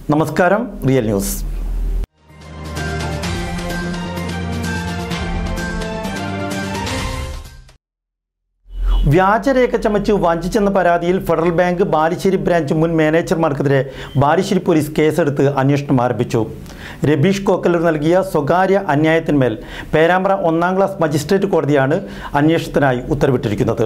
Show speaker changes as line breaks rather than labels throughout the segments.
നമസ്കാരം real news വ്യാജരേഖ ചമച്ച് വഞ്ചിച്ചെന്ന പരാതിയിൽ ഫെഡറൽ ബാങ്ക് ബാലുശ്ശേരി ബ്രാഞ്ച് മുൻ മാനേജർമാർക്കെതിരെ ബാലുശ്ശേരി പോലീസ് കേസെടുത്ത് അന്വേഷണം ആരംഭിച്ചു രബീഷ് കോക്കലൂർ നൽകിയ സ്വകാര്യ അന്യായത്തിന്മേൽ പേരാമ്പ്ര ഒന്നാം ക്ലാസ് മജിസ്ട്രേറ്റ് കോടതിയാണ് അന്വേഷണത്തിനായി ഉത്തരവിട്ടിരിക്കുന്നത്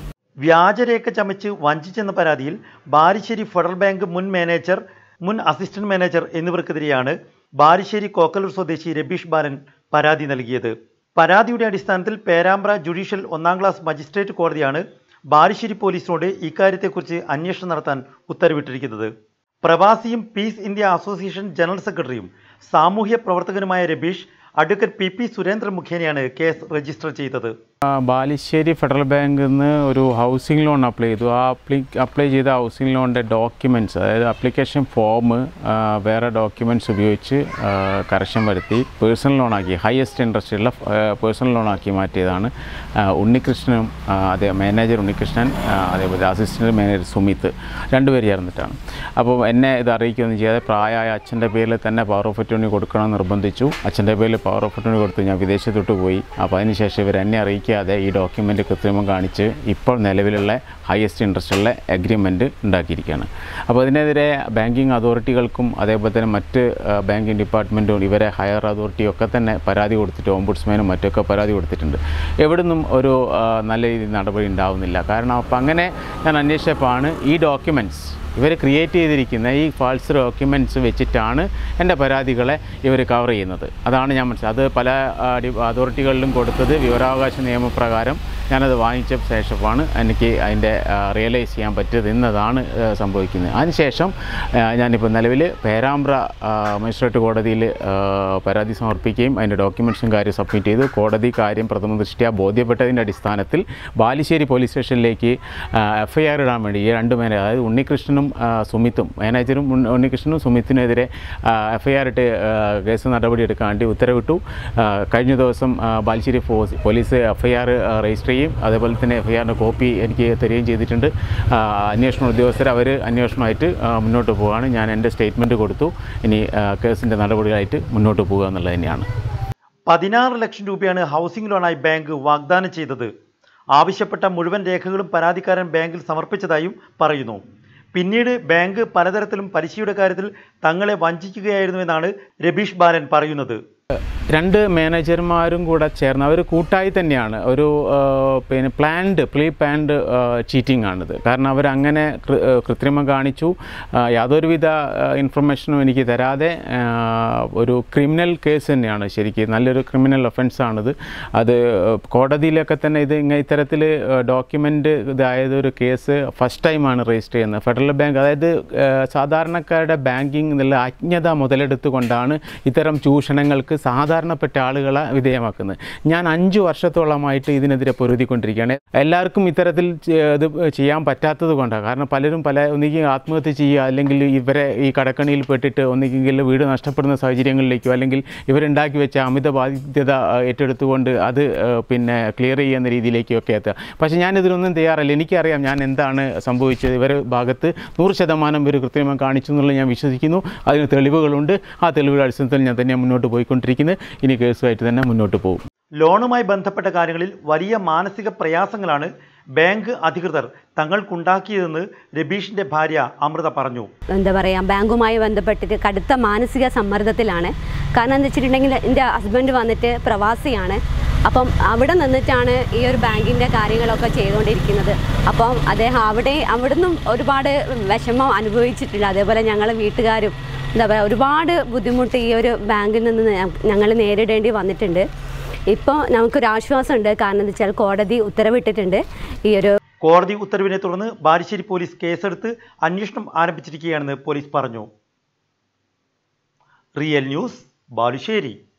വ്യാജരേഖ ചമച്ച് വഞ്ചിച്ചെന്ന പരാതിയിൽ ബാലുശ്ശേരി ഫെഡറൽ ബാങ്ക് മുൻ മാനേജർ മുൻ അസിസ്റ്റന്റ് മാനേജർ എന്നിവർക്കെതിരെയാണ് ബാലുശ്ശേരി കോക്കലൂർ സ്വദേശി രബീഷ് ബാലൻ പരാതി നൽകിയത് പരാതിയുടെ അടിസ്ഥാനത്തിൽ പേരാമ്പ്ര ജുഡീഷ്യൽ ഒന്നാം ക്ലാസ് മജിസ്ട്രേറ്റ് കോടതിയാണ് ബാലുശ്ശേരി പോലീസിനോട് ഇക്കാര്യത്തെക്കുറിച്ച് അന്വേഷണം നടത്താൻ ഉത്തരവിട്ടിരിക്കുന്നത് പ്രവാസിയും പീസ് ഇന്ത്യ അസോസിയേഷൻ ജനറൽ സെക്രട്ടറിയും സാമൂഹ്യ പ്രവർത്തകനുമായ Rabeesh advocate P P Surendran മുഖേനയാണ് കേസ് രജിസ്റ്റർ ചെയ്തത്
ആ, ബാലുശ്ശേരി ഫെഡറൽ ബാങ്കിൽ നിന്ന് ഒരു ഹൗസിംഗ് ലോൺ അപ്ലൈ ചെയ്തു ആ അപ്ലൈ അപ്ലൈ ചെയ്ത ഹൗസിംഗ് ലോണിൻ്റെ ഡോക്യുമെൻറ്റ്സ് അതായത് അപ്ലിക്കേഷൻ ഫോം വേറെ ഡോക്യുമെൻറ്റ്സ് ഉപയോഗിച്ച് കറക്ഷൻ വരുത്തി പേഴ്സണൽ ലോണാക്കി ഹയസ്റ്റ് ഇൻട്രസ്റ്റ് ഉള്ള പേഴ്സണൽ ലോണാക്കി മാറ്റിയതാണ് ആ, ഉണ്ണികൃഷ്ണനും ആ, അതേ മാനേജർ ഉണ്ണികൃഷ്ണൻ ആ, അതേപോലെ അസിസ്റ്റൻറ്റ് മാനേജർ സുമിത്ത് രണ്ടുപേർ ചേർന്നിട്ടാണ് അപ്പോൾ എന്നെ ഇത് അറിയിക്കുകയൊന്നും ചെയ്യാതെ പ്രായമായ അച്ഛൻ്റെ പേരിൽ തന്നെ പവർ ഓഫ് അറ്റോണി കൊടുക്കണമെന്ന് നിർബന്ധിച്ചു അച്ഛൻ്റെ പേരിൽ പവർ ഓഫ് അറ്റോണി കൊടുത്ത് ഞാൻ വിദേശത്തോട്ട് പോയി അപ്പോൾ അതിനുശേഷം ഇവർ എന്നെ അറിയിക്കാതെ ഈ ഡോക്യുമെൻ്റ് കൃത്രിമം കാണിച്ച് ഇപ്പോൾ നിലവിലുള്ള ഹയസ്റ്റ് ഇൻട്രസ്റ്റുള്ള എഗ്രിമെൻറ്റ് ഉണ്ടാക്കിയിരിക്കുകയാണ് അപ്പോൾ അതിനെതിരെ ബാങ്കിങ് അതോറിറ്റികൾക്കും അതേപോലെ തന്നെ മറ്റ് ബാങ്കിങ് ഡിപ്പാർട്ട്മെൻറ്റും ഇവരെ ഹയർ അതോറിറ്റിയും ഒക്കെ തന്നെ പരാതി കൊടുത്തിട്ട് ഓംബുഡ്സ്മാനും മറ്റൊക്കെ പരാതി കൊടുത്തിട്ടുണ്ട് എവിടുന്നും ഒരു ആ, നല്ല രീതിയിൽ നടപടി ഉണ്ടാവുന്നില്ല കാരണം അപ്പം അങ്ങനെ ഞാൻ അന്വേഷിച്ചപ്പോഴാണ് ഈ ഡോക്യുമെൻറ്റ്സ് ഇവർ ക്രിയേറ്റ് ചെയ്തിരിക്കുന്ന ഈ ഫാൾസ് ഡോക്യുമെൻറ്റ്സ് വെച്ചിട്ടാണ് എൻ്റെ പരാതികളെ ഇവർ കവർ ചെയ്യുന്നത് അതാണ് ഞാൻ മനസ്സിലായത് അത് പല ആ, ഡി- അതോറിറ്റികളിലും കൊടുത്തത് വിവരാവകാശ നിയമപ്രകാരം ഞാനത് വാങ്ങിച്ച ശേഷമാണ് എനിക്ക് അതിൻ്റെ റിയലൈസ് ചെയ്യാൻ പറ്റിയത് എന്നതാണ് ആ, സംഭവിക്കുന്നത് അതിനുശേഷം ആ, ഞാനിപ്പോൾ നിലവിൽ പേരാമ്പ്ര ആ, മജിസ്ട്രേറ്റ് കോടതിയിൽ ആ, പരാതി സമർപ്പിക്കുകയും അതിൻ്റെ ഡോക്യുമെൻറ്റ്സും കാര്യം സബ്മിറ്റ് ചെയ്തു കോടതി കാര്യം പ്രഥമ ദൃഷ്ട്യാ ബോധ്യപ്പെട്ടതിൻ്റെ അടിസ്ഥാനത്തിൽ ബാലുശ്ശേരി പോലീസ് സ്റ്റേഷനിലേക്ക് എഫ് ഐ ആർ ഇടാൻ വേണ്ടി ഈ രണ്ട് മേനെ അതായത് ഉണ്ണികൃഷ്ണനും ആ, സുമിത്തും മാനേജറും ഉണ്ണി- ഉണ്ണികൃഷ്ണനും സുമിത്തിനെതിരെ എഫ് ഐ ആർ ഇട്ട് ആ, കേസ് നടപടി എടുക്കാൻ വേണ്ടി ഉത്തരവിട്ടു ആ, കഴിഞ്ഞ ദിവസം ആ, Balussery force police F I R register ചെയ്യും അതേപോലെ തന്നെ എഫ് ഐ ആറിൻ്റെ കോപ്പി എനിക്ക് തരികയും ചെയ്തിട്ടുണ്ട് ആ, അന്വേഷണ ഉദ്യോഗസ്ഥർ അവർ അന്വേഷണമായിട്ട് ആ, മുന്നോട്ട് പോവുകയാണ് ഞാൻ എൻ്റെ സ്റ്റേറ്റ്മെൻറ്റ് കൊടുത്തു ഇനി ആ, കേസിൻ്റെ നടപടികളായിട്ട് മുന്നോട്ട് പോകുക എന്നുള്ളത് തന്നെയാണ്
പതിനാറ് ലക്ഷം രൂപയാണ് ഹൗസിംഗ് ലോണായി ബാങ്ക് വാഗ്ദാനം ചെയ്തത് ആവശ്യപ്പെട്ട മുഴുവൻ രേഖകളും പരാതിക്കാരൻ ബാങ്കിൽ സമർപ്പിച്ചതായും പറയുന്നു പിന്നീട് ബാങ്ക് പലതരത്തിലും പലിശയുടെ കാര്യത്തിൽ തങ്ങളെ വഞ്ചിക്കുകയായിരുന്നുവെന്നാണ് രബീഷ് ബാലൻ പറയുന്നത്
രണ്ട് മാനേജർമാരും കൂടെ ചേർന്ന് അവർ കൂട്ടായി തന്നെയാണ് ഒരു ആ, പിന്നെ പ്ലാൻഡ് പ്രീ പ്ലാൻഡ് ചീറ്റിംഗ് ആണിത് കാരണം അവരങ്ങനെ കൃ- ആ, കൃത്രിമം കാണിച്ചു ആ, യാതൊരുവിധ ഇൻഫർമേഷനും എനിക്ക് തരാതെ ആ, ഒരു ക്രിമിനൽ കേസ് തന്നെയാണ് ശരിക്കും നല്ലൊരു ക്രിമിനൽ ഒഫൻസാണിത് അത് കോടതിയിലൊക്കെ തന്നെ ഇത് ഇങ്ങനെ ഇത്തരത്തിൽ ഡോക്യുമെൻ്റ് ഇതായത് ഒരു കേസ് ഫസ്റ്റ് ടൈമാണ് രജിസ്റ്റർ ചെയ്യുന്നത് ഫെഡറൽ ബാങ്ക് അതായത് ആ, സാധാരണക്കാരുടെ ബാങ്കിങ് എന്നുള്ള അജ്ഞത മുതലെടുത്തുകൊണ്ടാണ് ഇത്തരം ചൂഷണങ്ങൾക്ക് സാധാരണപ്പെട്ട ആളുകളെ വിധേയമാക്കുന്നത് ഞാൻ അഞ്ച് വർഷത്തോളമായിട്ട് ഇതിനെതിരെ പൊരുതിക്കൊണ്ടിരിക്കുകയാണ് എല്ലാവർക്കും ഇത്തരത്തിൽ ചെ- ഇത് ചെയ്യാൻ പറ്റാത്തത് കൊണ്ടാണ് കാരണം പലരും പല ഒന്നുകിൽ ആത്മഹത്യ ചെയ്യുക അല്ലെങ്കിൽ ഇവരെ ഈ കടക്കണിയിൽ പെട്ടിട്ട് ഒന്നുകിൽ വീട് നഷ്ടപ്പെടുന്ന സാഹചര്യങ്ങളിലേക്കോ അല്ലെങ്കിൽ ഇവരുണ്ടാക്കി വെച്ച അമിത ബാധ്യത ആ, ഏറ്റെടുത്തുകൊണ്ട് അത് ആ, പിന്നെ ക്ലിയർ ചെയ്യുന്ന രീതിയിലേക്കൊക്കെ എത്തുക പക്ഷേ ഞാനിതിനൊന്നും തയ്യാറല്ല എനിക്കറിയാം ഞാൻ എന്താണ് സംഭവിച്ചത് ഇവരെ ഭാഗത്ത് നൂറ് ശതമാനം ഇവർ കൃത്രിമം കാണിച്ചു എന്നുള്ളത് ഞാൻ വിശ്വസിക്കുന്നു അതിന് തെളിവുകളുണ്ട് ആ തെളിവുകളുടെ അടിസ്ഥാനത്തിൽ ഞാൻ തന്നെ മുന്നോട്ട് പോയിക്കൊണ്ടിരിക്കുന്നത് ഇനി കേസുമായിട്ട് തന്നെ മുന്നോട്ട് പോകും
ലോണുമായി ബന്ധപ്പെട്ട കാര്യങ്ങളിൽ വലിയ മാനസിക പ്രയാസങ്ങളാണ് ബാങ്ക് അധികൃതർ തങ്ങൾക്കുണ്ടാക്കിയതെന്ന് രബീഷിന്റെ ഭാര്യ അമൃത പറഞ്ഞു
എന്താ പറയുക ബാങ്കുമായി ബന്ധപ്പെട്ടിട്ട് കടുത്ത മാനസിക സമ്മർദ്ദത്തിലാണ് കാരണം എന്താ വെച്ചിട്ടുണ്ടെങ്കിൽ എൻ്റെ ഹസ്ബൻഡ് വന്നിട്ട് പ്രവാസിയാണ് അപ്പം അവിടെ നിന്നിട്ടാണ് ഈ ഒരു ബാങ്കിൻ്റെ കാര്യങ്ങളൊക്കെ ചെയ്തുകൊണ്ടിരിക്കുന്നത് അപ്പം അദ്ദേഹം അവിടെ അവിടുന്ന് ഒരുപാട് വിഷമം അനുഭവിച്ചിട്ടുണ്ട് അതേപോലെ ഞങ്ങൾ വീട്ടുകാരും എന്താ പറയുക ഒരുപാട് ബുദ്ധിമുട്ട് ഈ ഒരു ബാങ്കിൽ നിന്ന് ഞങ്ങൾ നേരിടേണ്ടി വന്നിട്ടുണ്ട് ഇപ്പോൾ നമുക്കൊരു ആശ്വാസമുണ്ട് കാരണം എന്താ വെച്ചാൽ കോടതി ഉത്തരവിട്ടിട്ടുണ്ട് ഈ ഒരു
കോടതി ഉത്തരവിനെ തുടർന്ന് ബാലുശ്ശേരി പോലീസ് കേസെടുത്ത് അന്വേഷണം ആരംഭിച്ചിരിക്കുകയാണെന്ന് പോലീസ് പറഞ്ഞു റിയൽ ന്യൂസ് ബാലുശ്ശേരി